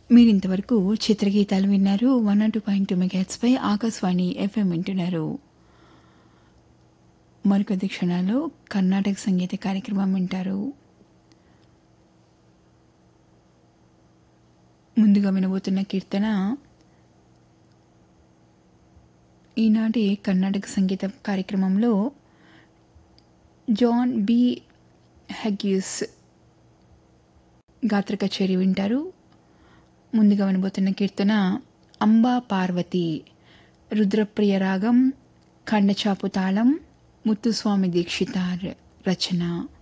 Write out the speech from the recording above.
మీరింతవరకు చిత్రగీతాలు విన్నారు one not two point two మెగాట్స్పై ఆకాశవాణి ఎఫ్ఎం వింటున్నారు మరికొద్ది క్షణాల్లో కర్ణాటక సంగీత కార్యక్రమం వింటారు ముందుగా వినబోతున్న కీర్తన ఈనాటి కర్ణాటక సంగీత కార్యక్రమంలో జాన్ బి హగ్యూస్ గాత్ర కచేరీ వింటారు ముందుగా వినబోతున్న కీర్తన అంబా పార్వతి రుద్రప్రియ రాగం ఖండచాపు తాళం ముత్తుస్వామి దీక్షితార్ రచన